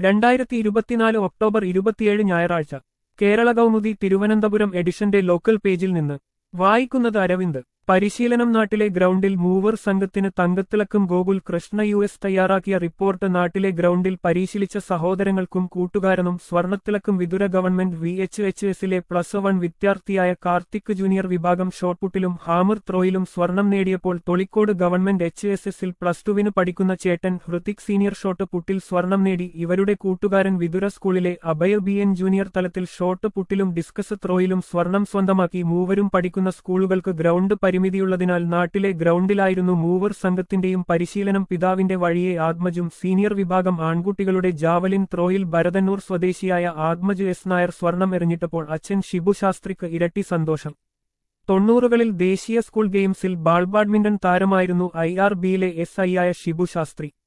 രണ്ടായിരത്തി ഇരുപത്തിനാല് ഒക്ടോബർ ഇരുപത്തിയേഴ് ഞായറാഴ്ച കേരള കൗമുദി തിരുവനന്തപുരം എഡിഷന്റെ ലോക്കൽ പേജിൽ നിന്ന് വായിക്കുന്നത് അരവിന്ദ് പരിശീലനം നാട്ടിലെ ഗ്രൗണ്ടിൽ മൂവർ സംഘത്തിന് തങ്കത്തിളക്കും ഗോകുൽ കൃഷ്ണ യു എസ് തയ്യാറാക്കിയ റിപ്പോർട്ട് നാട്ടിലെ ഗ്രൗണ്ടിൽ പരിശീലിച്ച സഹോദരങ്ങൾക്കും കൂട്ടുകാരനും സ്വർണത്തിളക്കും Vithura government V H H എസിലെ പ്ലസ് വൺ വിദ്യാർത്ഥിയായ കാർത്തിക് ജൂനിയർ വിഭാഗം ഷോട്ട്പുട്ടിലും ഹാമർ ത്രോയിലും സ്വർണം നേടിയപ്പോൾ തൊളിക്കോട് ഗവൺമെന്റ് എച്ച് എസ് എസിൽ പ്ലസ് ടുവിന് പഠിക്കുന്ന ചേട്ടൻ ഹൃതിക് സീനിയർ ഷോട്ട് പുട്ടിൽ സ്വർണം നേടി ഇവരുടെ കൂട്ടുകാരൻ വിതുര സ്കൂളിലെ അഭയ ബി എൻ ജൂനിയർ തലത്തിൽ ഷോട്ട് പുട്ടിലും ഡിസ്കസ് ത്രോയിലും സ്വർണം സ്വന്തമാക്കി മൂവരും പഠിക്കുന്ന സ്കൂളുകൾക്ക് ഗ്രൗണ്ട് പരിമിതിയുള്ളതിനാൽ നാട്ടിലെ ഗ്രൗണ്ടിലായിരുന്നു മൂവർ സംഘത്തിന്റെയും പരിശീലനം പിതാവിന്റെ വഴിയെ ആത്മജും സീനിയർ വിഭാഗം ആൺകുട്ടികളുടെ ജാവലിൻ ത്രോയിൽ ഭരതന്നൂർ സ്വദേശിയായ ആത്മജ് എസ് നായർ സ്വർണം എറിഞ്ഞിട്ടപ്പോൾ അച്ഛൻ ഷിബു ശാസ്ത്രിക്ക് ഇരട്ടി സന്തോഷം തൊണ്ണൂറുകളിൽ ദേശീയ സ്കൂൾ ഗെയിംസിൽ ബാൾ ബാഡ്മിന്റൺ താരമായിരുന്നു ഐ ആർ ബിയിലെ എസ് ഐ ആയ ഷിബു ശാസ്ത്രി